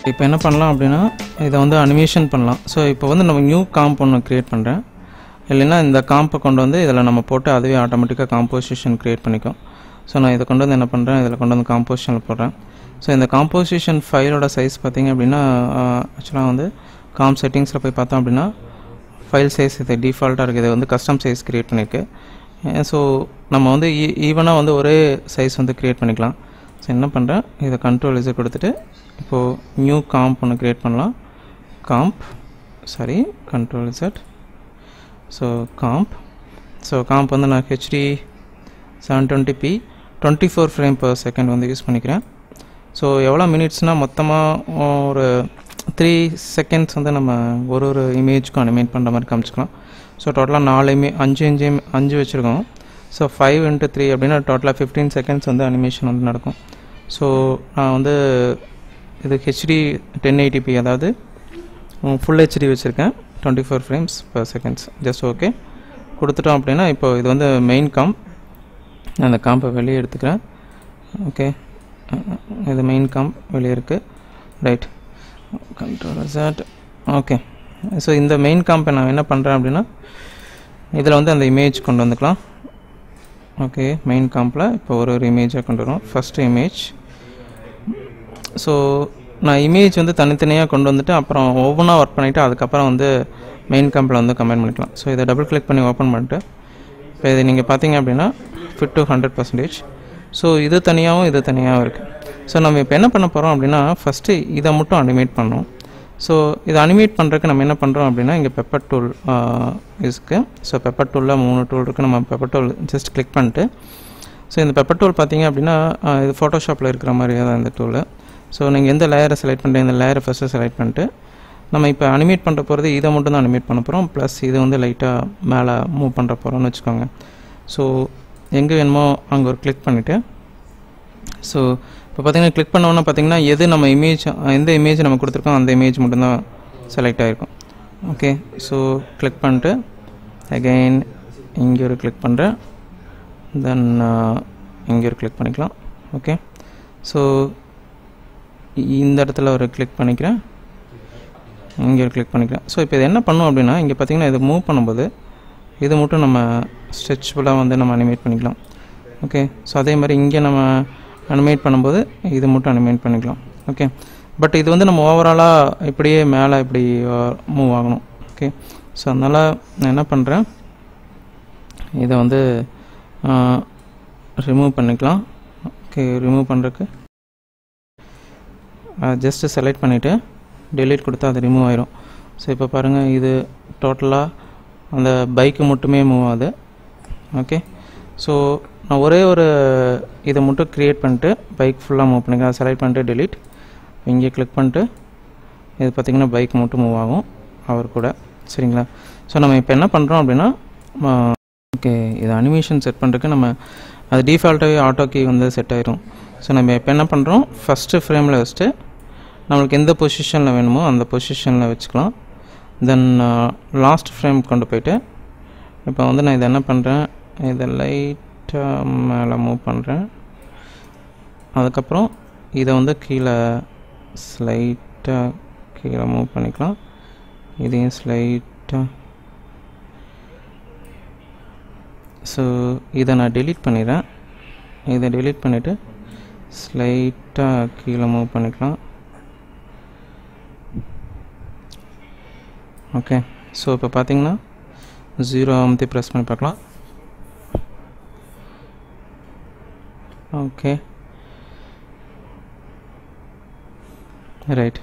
இப்போ என்ன பண்ணலாம் அப்படின்னா இதை வந்து அனிமேஷன் பண்ணலாம் ஸோ இப்போ வந்து நம்ம நியூ காம்ப் ஒன்று க்ரியேட் பண்ணுறேன் இல்லைன்னா இந்த காம்பை கொண்டு வந்து இதில் நம்ம போட்டு அதுவே ஆட்டோமேட்டிக்காக காம்போசிஷன் க்ரியேட் பண்ணிக்கும் ஸோ நான் இதை கொண்டு வந்து என்ன பண்ணுறேன் இதில் கொண்டு வந்து காம்போசிஷனில் போடுறேன் ஸோ இந்த காம்போசிஷன் ஃபைலோட சைஸ் பார்த்தீங்க அப்படின்னா ஆக்சுவலாக வந்து காம் செட்டிங்ஸில் போய் பார்த்தோம் அப்படின்னா ஃபைல் சைஸ் இது டிஃபால்ட்டாக இருக்குது இது வந்து கஸ்டம் சைஸ் க்ரியேட் பண்ணியிருக்கு ஸோ நம்ம வந்து ஈவனாக வந்து ஒரே சைஸ் வந்து க்ரியேட் பண்ணிக்கலாம் ஸோ என்ன பண்ணுறேன் இதை கண்ட்ரோல் இதை கொடுத்துட்டு இப்போது நியூ காம்ப் ஒன்று க்ரியேட் பண்ணலாம் comp sorry control Z so comp so comp வந்து நான் HD seven twenty P twenty four frame per second வந்து யூஸ் பண்ணிக்கிறேன் ஸோ எவ்வளோ மினிட்ஸ்னால் மொத்தமாக ஒரு த்ரீ செகண்ட்ஸ் வந்து நம்ம ஒரு ஒரு இமேஜ்க்கும் அனிமேட் பண்ணுற மாதிரி காமிச்சிக்கலாம் ஸோ டோட்டலாக நாலு இமே அஞ்சு அஞ்சு அஞ்சு வச்சுருக்கோம் ஸோ ஃபைவ் இன்ட்டு த்ரீ அப்படின்னா டோட்டலாக ஃபிஃப்டீன் செகண்ட்ஸ் வந்து அனிமேஷன் வந்து நடக்கும் ஸோ நான் வந்து இது ஹெச்டி டென் எயிட்டிபி அதாவது ஃபுல் ஹெச்டி வச்சுருக்கேன் twenty four frames per seconds just okay கொடுத்துட்டோம் அப்படின்னா இப்போ இது வந்து மெயின் காம் அந்த காம்பை வெளியே எடுத்துக்கிறேன் ஓகே இது மெயின் காம் வெளியே இருக்குது ரைட் கண்ட்ரோல் சாட் ஓகே ஸோ இந்த மெயின் காம்பை நான் என்ன பண்ணுறேன் அப்படின்னா இதில் வந்து அந்த இமேஜ் கொண்டு வந்துக்கலாம் ஓகே மெயின் காம்பில் இப்போ ஒரு ஒரு இமேஜாக கொண்டு வரோம் ஃபஸ்ட்டு இமேஜ் ஸோ நான் இமேஜ் வந்து தனித்தனியாக கொண்டு வந்துட்டு அப்புறம் ஒவ்வொன்றா ஒர்க் பண்ணிவிட்டு அதுக்கப்புறம் வந்து மெயின் காம்பில் வந்து கமெண்ட் பண்ணிக்கலாம் ஸோ இதை டபுள் கிளிக் பண்ணி ஓப்பன் பண்ணிட்டு இப்போ இது நீங்கள் பார்த்தீங்க அப்படின்னா fit to hundred percentage so இது தனியாகவும் இது தனியாகவும் இருக்குது ஸோ நம்ம இப்போ என்ன பண்ண போகிறோம் அப்படின்னா ஃபஸ்ட்டு இதை மட்டும் அனிமேட் பண்ணோம் ஸோ இதை அனிமேட் பண்ணுறதுக்கு நம்ம என்ன பண்ணுறோம் அப்படின்னா இங்கே பெப்பர் டூல் இருக்குது ஸோ பெப்பர் டூலில் மூணு டூல் இருக்குது நம்ம பெப்பர் டூல் ஜஸ்ட் கிளிக் பண்ணிட்டு ஸோ இந்த பெப்பர் டூல் பார்த்தீங்க அப்படின்னா இது ஃபோட்டோஷாப்பில் இருக்கிற மாதிரியே தான் இந்த டூலு ஸோ நீங்கள் எந்த லேயரை செலக்ட் பண்ணுறீங்க இந்த லேயரை ஃபஸ்ட்டு செலக்ட் பண்ணிட்டு நம்ம இப்போ அனிமேட் பண்ணுற போகிறது இதை மட்டும் தான் அனிமேட் பண்ண போகிறோம் ப்ளஸ் இது வந்து லைட்டாக மேலே மூவ் பண்ணுற போகிறோம்னு வச்சுக்கோங்க ஸோ எங்கே வேணுமோ அங்கே ஒரு கிளிக் பண்ணிவிட்டு ஸோ இப்போ பார்த்தீங்கன்னா கிளிக் பண்ணோன்னா பார்த்தீங்கன்னா எது நம்ம இமேஜ் எந்த இமேஜ் நம்ம கொடுத்துருக்கோம் அந்த இமேஜ் மட்டும்தான் செலக்ட் ஆகிருக்கும் ஓகே ஸோ கிளிக் பண்ணிட்டு அகைன் இங்கே ஒரு கிளிக் பண்ணுறேன் தென் இங்கே ஒரு கிளிக் பண்ணிக்கலாம் ஓகே ஸோ இந்த இடத்துல ஒரு கிளிக் பண்ணிக்கிறேன் இங்கே ஒரு கிளிக் பண்ணிக்கிறேன் ஸோ இப்போ இது என்ன பண்ணும் அப்படின்னா இங்கே பார்த்தீங்கன்னா இது மூவ் பண்ணும்போது இது மட்டும் நம்ம ஸ்ட்ரெச்சபுளாக வந்து நம்ம அனிமேட் பண்ணிக்கலாம் ஓகே ஸோ அதே மாதிரி இங்கே நம்ம அனிமேட் பண்ணும்போது இது மட்டும் அனிமேட் பண்ணிக்கலாம் ஓகே பட் இது வந்து நம்ம ஓவராலாக இப்படியே மேலே இப்படி மூவ் ஆகணும் ஓகே ஸோ அதனால் நான் என்ன பண்ணுறேன் இதை வந்து ரிமூவ் பண்ணிக்கலாம் ஓகே ரிமூவ் பண்ணுறதுக்கு ஜஸ்ட்டு செலக்ட் பண்ணிவிட்டு டெலீட் கொடுத்தா அது ரிமூவ் ஆயிரும் ஸோ இப்போ பாருங்கள் இது டோட்டலாக அந்த பைக்கு மட்டுமே மூவ் ஆகுது ஓகே ஸோ நான் ஒரே ஒரு இதை மட்டும் க்ரியேட் பண்ணிட்டு பைக் ஃபுல்லாக மூவ் பண்ணிக்கலாம் செலக்ட் பண்ணிட்டு டெலீட் இங்கே கிளிக் பண்ணிட்டு இது பார்த்திங்கன்னா பைக் மட்டும் மூவ் ஆகும் அவர் கூட சரிங்களா ஸோ நம்ம இப்போ என்ன பண்ணுறோம் அப்படின்னா ஓகே இது அனிமேஷன் செட் பண்ணுறதுக்கு நம்ம அது டிஃபால்ட்டாகவே ஆட்டோ கீ வந்து செட் ஆயிரும் ஸோ நம்ம இப்போ என்ன பண்ணுறோம் ஃபஸ்ட்டு ஃப்ரேமில் வச்சுட்டு நம்மளுக்கு எந்த பொசிஷனில் வேணுமோ அந்த பொசிஷனில் வச்சுக்கலாம் தென் லாஸ்ட் ஃப்ரேம் கொண்டு போயிட்டு இப்போ வந்து நான் இதை என்ன பண்ணுறேன் இதை லைட்டாக மேலே மூவ் பண்ணுறேன் அதுக்கப்புறம் இதை வந்து கீழே ஸ்லைட்டாக கீழே மூவ் பண்ணிக்கலாம் இதையும் ஸ்லைட்டாக ஸோ இதை நான் டெலீட் பண்ணிடுறேன் இதை டெலீட் பண்ணிவிட்டு ஸ்லைட்டாக கீழே மூவ் பண்ணிக்கலாம் ஓகே ஸோ இப்போ பார்த்தீங்கன்னா ஜீரோ அமுத்தி ப்ரெஸ் பண்ணி பார்க்கலாம் ஓகே ரைட்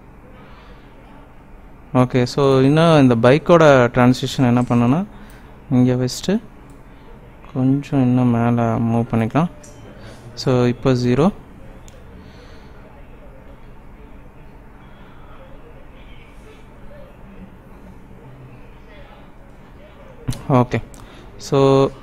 ஓகே ஸோ இன்னும் இந்த பைக்கோட ட்ரான்சிஷன் என்ன பண்ணோன்னா இங்கே வச்சுட்டு கொஞ்சம் இன்னும் மேலே மூவ் பண்ணிக்கலாம் ஸோ இப்போ zero okay so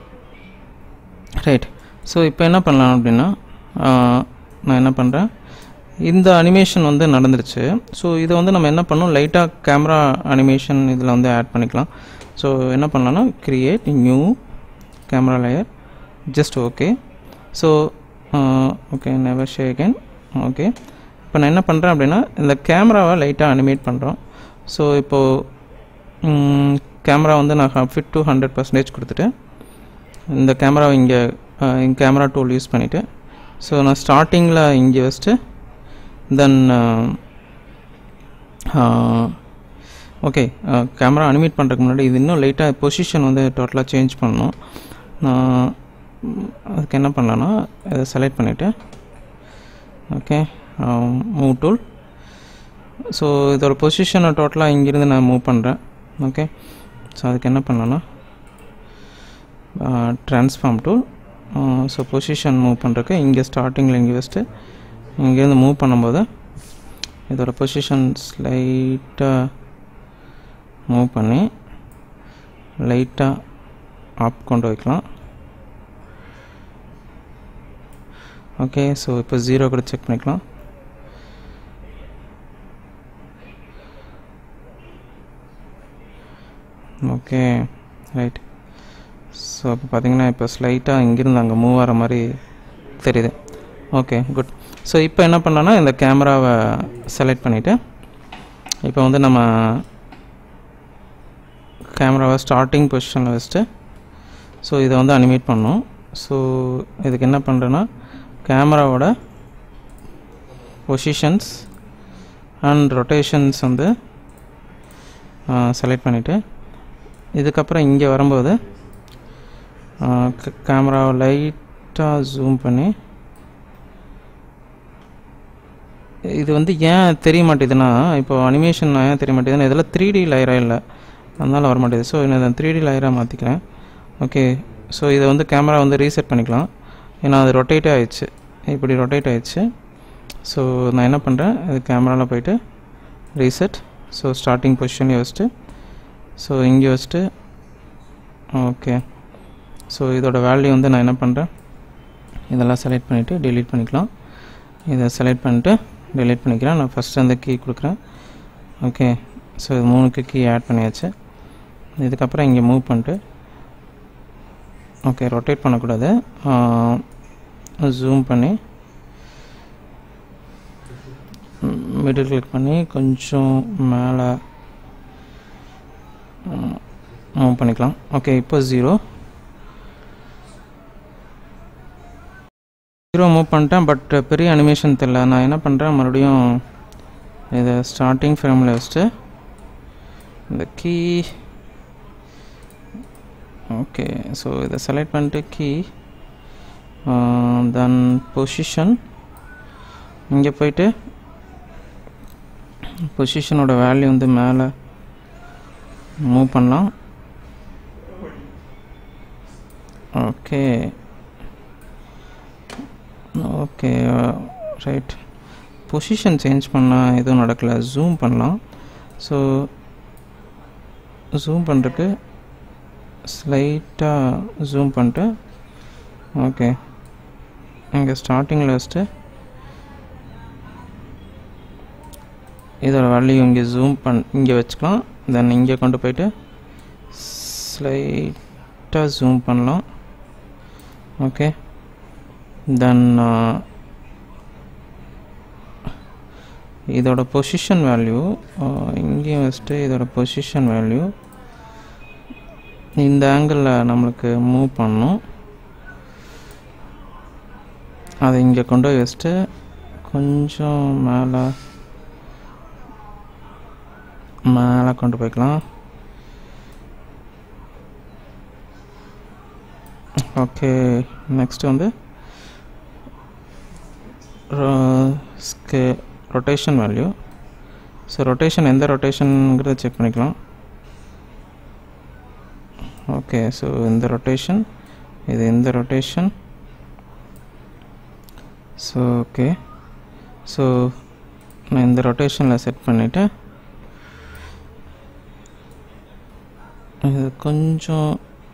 right so இப்போ என்ன பண்ணலாம் அப்படின்னா நான் என்ன பண்ணுறேன் இந்த அனிமேஷன் வந்து நடந்துருச்சு ஸோ இதை வந்து நம்ம என்ன பண்ணோம் லைட்டாக கேமரா அனிமேஷன் இதில் வந்து ஆட் பண்ணிக்கலாம் ஸோ என்ன பண்ணலாம்னா create new camera layer just okay so okay never say again okay இப்போ நான் என்ன பண்ணுறேன் அப்படின்னா இந்த கேமராவை லைட்டாக அனிமேட் பண்ணுறோம் ஸோ இப்போது கேமரா வந்து நான் ஃபிட் டு ஹண்ட்ரட் பர்சன்டேஜ் கொடுத்துட்டு இந்த கேமராவை இங்கே கேமரா டூல் யூஸ் பண்ணிவிட்டு ஸோ நான் ஸ்டார்டிங்கில் இங்கே வச்சுட்டு தென் ஓகே கேமரா அனிமேட் பண்ணுறதுக்கு முன்னாடி இது இன்னும் லைட்டாக பொசிஷன் வந்து டோட்டலாக சேஞ்ச் பண்ணணும் நான் அதுக்கு என்ன பண்ணலான்னா இதை செலக்ட் பண்ணிவிட்டு ஓகே மூவ் டூல் ஸோ இதோட பொசிஷனை டோட்டலாக இங்கேருந்து நான் மூவ் பண்ணுறேன் ஓகே ஸோ அதுக்கு என்ன பண்ணலான்னா transform tool so position move பண்ணுறதுக்கு இங்கே ஸ்டார்டிங்கில் இங்கே வச்சுட்டு இங்கேருந்து மூவ் பண்ணும்போது இதோட பொசிஷன் ஸ்லைட்டாக மூவ் பண்ணி லைட்டாக அப் கொண்டு வைக்கலாம் ஓகே ஸோ இப்போ ஜீரோ கூட செக் பண்ணிக்கலாம் ஓகே ரைட் ஸோ இப்போ பார்த்தீங்கன்னா இப்போ ஸ்லைட்டாக இங்கேருந்து அங்கே மூவ் ஆகிற மாதிரி தெரியுது ஓகே குட் ஸோ இப்போ என்ன பண்ணலான்னா இந்த கேமராவை செலக்ட் பண்ணிவிட்டு இப்போ வந்து நம்ம கேமராவை ஸ்டார்டிங் பொசிஷனில் வச்சுட்டு ஸோ இதை வந்து அனிமேட் பண்ணோம் ஸோ இதுக்கு என்ன பண்ணுறேன்னா கேமராவோட பொசிஷன்ஸ் அண்ட் ரொட்டேஷன்ஸ் வந்து செலக்ட் பண்ணிவிட்டு இதுக்கப்புறம் இங்கே வரும்போது கேமராவை லைட்டாக ஜூம் பண்ணி இது வந்து ஏன் தெரிய மாட்டேதுன்னா இப்போ அனிமேஷன் ஏன் தெரிய மாட்டேதுன்னா இதில் த்ரீ டி லைராக இல்லை அதனால் வர மாட்டேது ஸோ நான் த்ரீ டி லைராக மாற்றிக்கிறேன் ஓகே ஸோ இதை வந்து கேமரா வந்து ரீசெட் பண்ணிக்கலாம் ஏன்னா அது ரொட்டேட்டே ஆயிடுச்சு இப்படி ரொட்டேட் ஆயிடுச்சு ஸோ நான் என்ன பண்ணுறேன் இது கேமராவில் போயிட்டு ரீசெட் ஸோ ஸ்டார்டிங் பொசிஷன்லேயே வச்சுட்டு ஸோ இங்கே வச்சுட்டு ஓகே ஸோ இதோட வேல்யூ வந்து நான் என்ன பண்ணுறேன் இதெல்லாம் செலக்ட் பண்ணிவிட்டு delete பண்ணிக்கலாம் இதை செலக்ட் பண்ணிட்டு delete பண்ணிக்கிறேன் நான் ஃபஸ்ட்டு அந்த கீ கொடுக்குறேன் ஓகே ஸோ இது மூணுக்கு கீ ஆட் பண்ணியாச்சு இதுக்கப்புறம் இங்கே மூவ் பண்ணிட்டு ஓகே ரொட்டேட் பண்ணக்கூடாது ஜூம் பண்ணி மிடில் கிளிக் பண்ணி கொஞ்சம் மேலே மூவ் பண்ணிக்கலாம் ஓகே இப்போ ஜீரோ ஜீரோ மூவ் பண்ணிட்டேன் பட் பெரிய அனிமேஷன் தெரில நான் என்ன பண்ணுறேன் மறுபடியும் இதை ஸ்டார்டிங் ஃப்ரேமில் வச்சுட்டு இந்த கீ ஓகே ஸோ இதை செலக்ட் பண்ணிட்டு கீ தென் பொசிஷன் இங்கே போயிட்டு பொசிஷனோட வேல்யூ வந்து மேலே மூவ் பண்ணலாம் okay okay right position change பண்ணால் எதுவும் நடக்கலை ஜூம் பண்ணலாம் ஸோ ஜூம் பண்ணுறதுக்கு ஸ்லைட்டாக ஜூம் பண்ணிட்டு ஓகே இங்கே ஸ்டார்டிங்கில் வச்சுட்டு இதோட வேல்யூ இங்கே ஜூம் பண் இங்கே வச்சுக்கலாம் தென் இங்கே கொண்டு போயிட்டு ஸ்லைட்டாக ஜூம் பண்ணலாம் ஓகே தென் இதோட பொசிஷன் வேல்யூ இங்கேயும் வச்சுட்டு இதோட பொசிஷன் வேல்யூ இந்த ஆங்கிளில் நம்மளுக்கு மூவ் பண்ணணும் அதை இங்கே கொண்டு போய் வச்சுட்டு கொஞ்சம் மேலே மேலே கொண்டு போய்க்கலாம் ஓகே நெக்ஸ்ட் வந்து scale rotation value so rotation எந்த ரொட்டேஷனுங்கிறத செக் பண்ணிக்கலாம் ஓகே ஸோ இந்த ரொட்டேஷன் இது இந்த ரொட்டேஷன் ஸோ ஓகே ஸோ நான் இந்த ரொட்டேஷனில் செட் பண்ணிவிட்டு இது கொஞ்சம்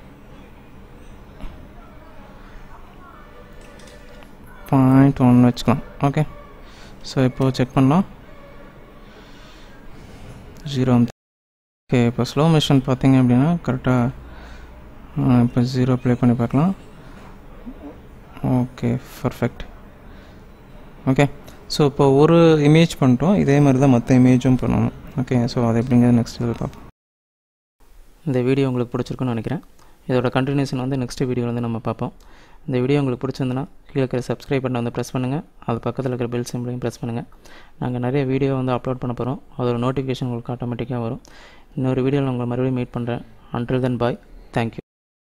பாயிண்ட் ஒன் வச்சுக்கலாம் ஓகே ஸோ இப்போது செக் பண்ணலாம் ஜீரோ ஓகே இப்போ ஸ்லோ மிஷன் பார்த்தீங்க அப்படின்னா கரெக்டாக இப்போ ஜீரோ ப்ளே பண்ணி பார்க்கலாம் ஓகே பர்ஃபெக்ட் ஓகே ஸோ இப்போ ஒரு இமேஜ் பண்ணிட்டோம் இதே மாதிரி தான் மற்ற இமேஜும் பண்ணணும் ஓகே ஸோ அது எப்படிங்கிறது நெக்ஸ்ட் பார்ப்போம் இந்த வீடியோ உங்களுக்கு பிடிச்சிருக்குன்னு நினைக்கிறேன் இதோட கண்டினியூஷன் வந்து நெக்ஸ்ட் வீடியோ வந்து நம்ம பார்ப்போம் இந்த வீடியோ உங்களுக்கு பிடிச்சிருந்துன்னா கீழே இருக்கிற சப்ஸ்கிரைப் பட்டனை வந்து ப்ரெஸ் பண்ணுங்கள் அது பக்கத்தில் இருக்கிற பெல் சிம்பிளையும் ப்ரெஸ் பண்ணுங்கள் நாங்கள் நிறைய வீடியோ வந்து அப்லோட் பண்ண போகிறோம் அதோட நோட்டிஃபிகேஷன் உங்களுக்கு ஆட்டோமேட்டிக்காக வரும் இன்னொரு வீடியோவில் உங்களை மறுபடியும் மீட் பண்ணுறேன் அன்டில் தென் பாய் தேங்க்யூ